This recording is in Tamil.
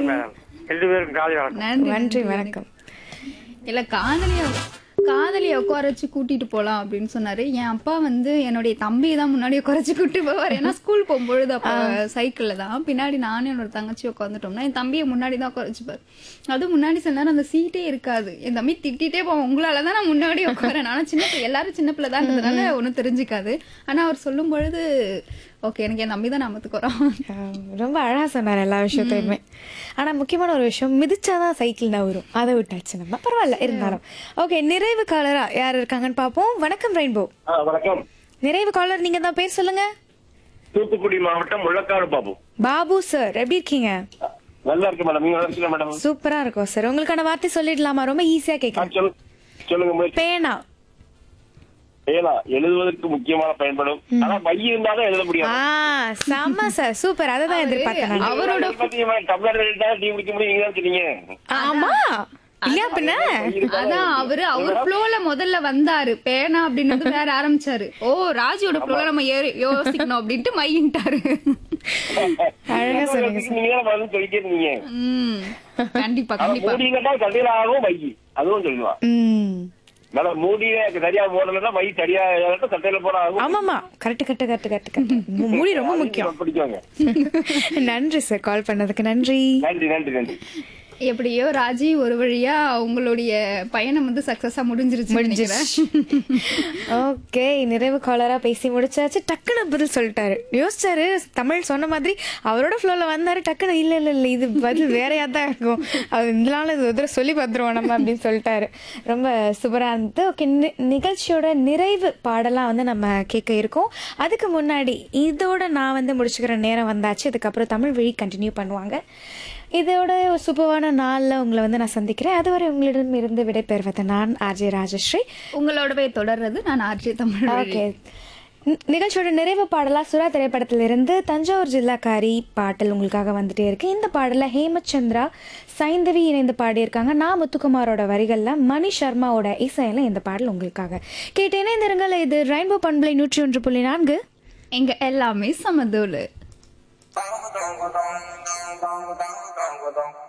மேடம் ரெண்டு பேரும் காலை வணக்கம் நன்றி நன்றி வணக்கம் இல்ல காதலிய காதலிய உட்கார வச்சு கூட்டிட்டு போலாம் அப்படின்னு சொன்னாரு என் அப்பா வந்து என்னுடைய தம்பியை தான் முன்னாடி உட்கார வச்சு கூட்டிட்டு போவார் ஏன்னா ஸ்கூல் போகும்பொழுது அப்ப சைக்கிள்ல தான் பின்னாடி நானும் என்னோட தங்கச்சி உட்காந்துட்டோம்னா என் தம்பியை முன்னாடி தான் உட்கார வச்சுப்பாரு அது முன்னாடி சில நேரம் அந்த சீட்டே இருக்காது என் தம்பி திட்டிட்டே போவோம் உங்களால தான் நான் முன்னாடி உட்காரேன் ஆனா சின்ன பிள்ளை எல்லாரும் சின்ன பிள்ளை தான்றதுனால ஒன்றும் தெரிஞ்சுக்காது ஆனா அவர் சொல்லும் பொழுது ஓகே எனக்கு என் தம்பி தான் நாமத்துக்கு வரோம் ஆஹ் ரொம்ப அழகா சொன்னார் எல்லா விஷயத்தையுமே ஆனா முக்கியமான ஒரு விஷயம் மிதிச்சாதான் சைக்கிள் நவரும் அதை விட்டாச்சு நம்ம பரவாயில்ல இருந்தாலும் ஓகே நிறைவு காலரா யார் இருக்காங்கன்னு பார்ப்போம் வணக்கம் ரெயின்போ ஆ, வணக்கம் நிறைவு காலர் நீங்க தான் பேர் சொல்லுங்க தூத்துக்குடி மாவட்டம் முள்ளக்காடு பாபு பாபு சார் எப்படி இருக்கீங்க நல்லா இருக்கு மேடம் நீங்க நல்லா இருக்கீங்க மேடம் சூப்பரா இருக்கும் சார் உங்களுக்கான வார்த்தை சொல்லிடலாமா ரொம்ப ஈஸியா ஆ, கேட்கறேன் சொல்லு சொல்லுங்க முயற்சி பேனா ஏலா எழுதுவதற்கு முக்கியமான பயன்படும் ஆனா மை இருந்தாலும் எழுத முடியாது ஆ செம்ம சார் சூப்பர் அதை தான் எதிர்பார்த்தேன் நான். அவரோட பாத்தீங்கன்னா, டம்ளர் எழுதிட்டா டீ குடிக்க முடியும் நீங்க தான் சொன்னீங்க ஆமா இல்லையா பின்ன அதான் அவரு அவர் ஃப்ளோல முதல்ல வந்தாரு பேனா அப்படின்றது வேற ஆரம்பிச்சாரு ஓ ராஜியோட ஃப்ளோல நம்ம ஏறி- யோசிக்கணும் அப்படின்ட்டு மையின்ட்டாரு அழகா சொன்னீங்க நீங்க தான் பதில் சொல்லிட்டே இருந்தீங்க உம் கண்டிப்பா ஆனா கண்டிப்பா மூடி கேட்டா தண்ணியில ஆகும் மை அதுவும் சொல்லலாம் ம் மேடம் மூடியே சரியா போடலன்னா மை சரியா இல்லாட்டா சட்டையில போட ஆகும் ஆமாமா correct correct correct correct correct மூடி ரொம்ப முக்கியம் பிடிக்குவாங்க நன்றி சார் கால் பண்ணதுக்கு நன்றி நன்றி நன்றி நன்றி எப்படியோ ராஜி ஒரு வழியா உங்களுடைய பயணம் வந்து சக்சஸா முடிஞ்சிருச்சு நினைக்கிறேன். ஓகே நிறைவு காலரா பேசி முடிச்சாச்சு டக்குன்னு பதில் சொல்லிட்டாரு யோசிச்சாரு தமிழ் சொன்ன மாதிரி அவரோட ஃப்ளோல வந்தாரு டக்குன்னு இல்ல இல்ல இல்ல இது பதில் வேறையா தான் இருக்கும் அது இதனால இது ஒரு தடவை சொல்லி பார்த்துருவோம் நம்ம அப்படின்னு சொல்லிட்டாரு ரொம்ப சூப்பரா இருந்தது ஓகே நிகழ்ச்சியோட நிறைவு பாடலாம் வந்து நம்ம கேட்க இருக்கோம் அதுக்கு முன்னாடி இதோட நான் வந்து முடிச்சுக்கிற நேரம் வந்தாச்சு அதுக்கப்புறம் தமிழ் வழி கண்டினியூ பண்ணுவாங்க இதோட ஒரு சூப்பரான நாளில் உங்களை வந்து நான் சந்திக்கிறேன் அதுவரை உங்களிடம் இருந்து விடைபெறுவது நான் ஆர்ஜே ராஜஸ்ரீ உங்களோடவே தொடர்றது நான் ஆர்ஜி தமிழ் ஓகே நி- நிகழ்ச்சியோட நிறைவு பாடலா சுறா திரைப்படத்திலிருந்து தஞ்சாவூர் ஜில்லாக்காரி பாடல் உங்களுக்காக வந்துட்டே இருக்கு இந்த பாடல ஹேமச்சந்திரா சைந்தவி இணைந்து பாடியிருக்காங்க நான் முத்துக்குமாரோட வரிகள்ல மணி சர்மாவோட இசையில இந்த பாடல் உங்களுக்காக கேட்டு இணைந்திருங்கள் இது ரெயின்போ பண்பலை நூற்றி ஒன்று புள்ளி நான்கு எங்க எல்லாமே சமதோலு Bang, bang, bang, bang, bang, bang, bang, bang, bang.